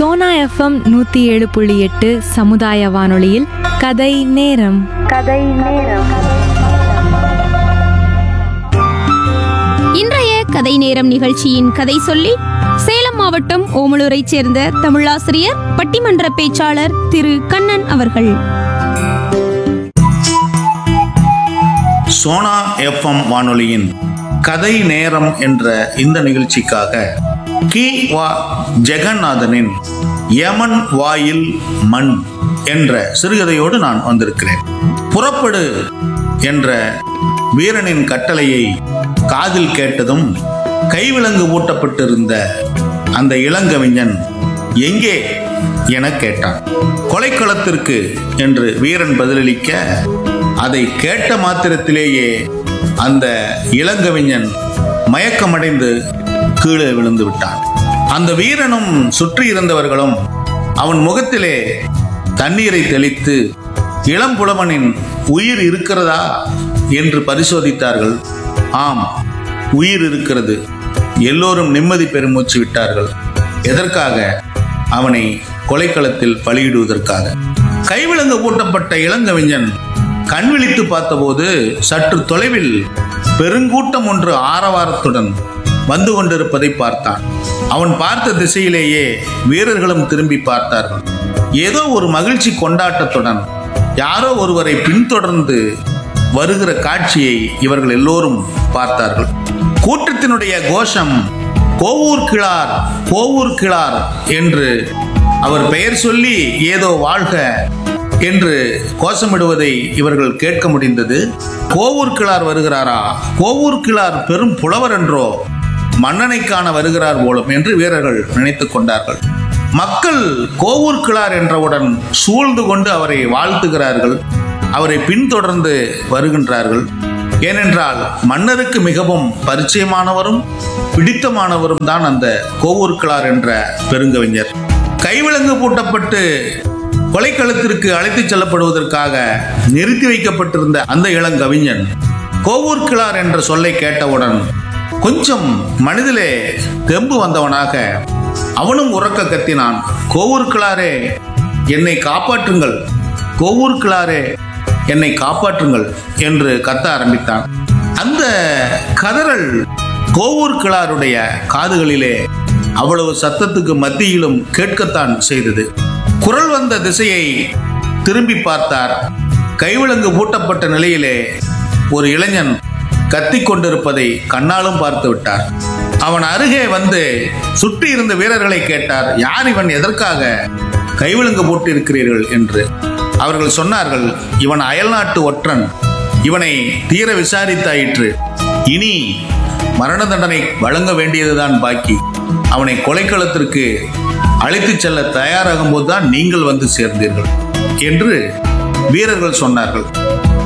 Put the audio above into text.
Sona FM நூற்றி ஏழு புள்ளி எட்டு சமுதாய வானொலியில் கதை நேரம் இன்றைய கதை நேரம் நிகழ்ச்சியின் கதை சொல்லி சேலம் மாவட்டம் ஓமலூரைச் சேர்ந்த தமிழாசிரியர் பட்டிமன்ற பேச்சாளர் திரு கண்ணன் அவர்கள் சோனா எஃப்எம் வானொலியின் கதை நேரம் என்ற இந்த நிகழ்ச்சிக்காக கி வா ஜெகநாதனின் யமன் வாயில் மண் என்ற சிறுகதையோடு நான் வந்திருக்கிறேன் புறப்படு என்ற வீரனின் கட்டளையை காதில் கேட்டதும் கைவிலங்கு ஊட்டப்பட்டிருந்த அந்த இளங்கவிஞன் எங்கே என கேட்டான் கொலைக்களத்திற்கு என்று வீரன் பதிலளிக்க அதை கேட்ட மாத்திரத்திலேயே அந்த இளங்கவிஞன் மயக்கமடைந்து கீழே விழுந்து விட்டான் அந்த வீரனும் சுற்றி இருந்தவர்களும் அவன் முகத்திலே தண்ணீரை தெளித்து இளம்புலவனின் உயிர் இருக்கிறதா என்று பரிசோதித்தார்கள் ஆம் உயிர் இருக்கிறது எல்லோரும் நிம்மதி பெருமூச்சு விட்டார்கள் எதற்காக அவனை கொலைக்களத்தில் பலியிடுவதற்காக கைவிலங்கு பூட்டப்பட்ட இளங்கவிஞன் கண் விழித்து பார்த்தபோது சற்று தொலைவில் பெருங்கூட்டம் ஒன்று ஆரவாரத்துடன் வந்து கொண்டிருப்பதை பார்த்தான் அவன் பார்த்த திசையிலேயே வீரர்களும் திரும்பி பார்த்தார்கள் ஏதோ ஒரு மகிழ்ச்சி கொண்டாட்டத்துடன் யாரோ ஒருவரை பின்தொடர்ந்து வருகிற காட்சியை இவர்கள் எல்லோரும் பார்த்தார்கள் கூட்டத்தினுடைய கோஷம் கோவூர் கிழார் கோவூர் கிழார் என்று அவர் பெயர் சொல்லி ஏதோ வாழ்க என்று கோஷமிடுவதை இவர்கள் கேட்க முடிந்தது கோவூர் கிழார் வருகிறாரா கோவூர் கிழார் பெரும் புலவர் என்றோ மன்னனை காண வருகிறார் போலும் என்று வீரர்கள் நினைத்துக் கொண்டார்கள் மக்கள் கோவூர் கிழார் என்றவுடன் சூழ்ந்து கொண்டு அவரை வாழ்த்துகிறார்கள் அவரை பின்தொடர்ந்து வருகின்றார்கள் ஏனென்றால் மன்னருக்கு மிகவும் பரிச்சயமானவரும் பிடித்தமானவரும் தான் அந்த கோவூர் கிழார் என்ற பெருங்கவிஞர் கைவிலங்கு பூட்டப்பட்டு கொலைக்களத்திற்கு அழைத்துச் செல்லப்படுவதற்காக நிறுத்தி வைக்கப்பட்டிருந்த அந்த இளங்கவிஞன் கோவூர் கிழார் என்ற சொல்லை கேட்டவுடன் கொஞ்சம் மனதிலே தெம்பு வந்தவனாக அவனும் உறக்க கத்தினான் கோவூர் கிழாரே என்னை காப்பாற்றுங்கள் கோவூர் கிழாரே என்னை காப்பாற்றுங்கள் என்று கத்த ஆரம்பித்தான் அந்த கதறல் கோவூர் கிழாருடைய காதுகளிலே அவ்வளவு சத்தத்துக்கு மத்தியிலும் கேட்கத்தான் செய்தது குரல் வந்த திசையை திரும்பி பார்த்தார் கைவிலங்கு பூட்டப்பட்ட நிலையிலே ஒரு இளைஞன் கத்திக் கொண்டிருப்பதை கண்ணாலும் பார்த்து விட்டார் அவன் அருகே வந்து சுற்றி இருந்த வீரர்களை கேட்டார் யார் இவன் எதற்காக கைவிலங்கு போட்டிருக்கிறீர்கள் என்று அவர்கள் சொன்னார்கள் இவன் அயல்நாட்டு ஒற்றன் இவனை தீர விசாரித்தாயிற்று இனி மரண தண்டனை வழங்க வேண்டியதுதான் பாக்கி அவனை கொலைக்களத்திற்கு அழைத்துச் செல்ல தயாராகும் போதுதான் நீங்கள் வந்து சேர்ந்தீர்கள் என்று வீரர்கள் சொன்னார்கள்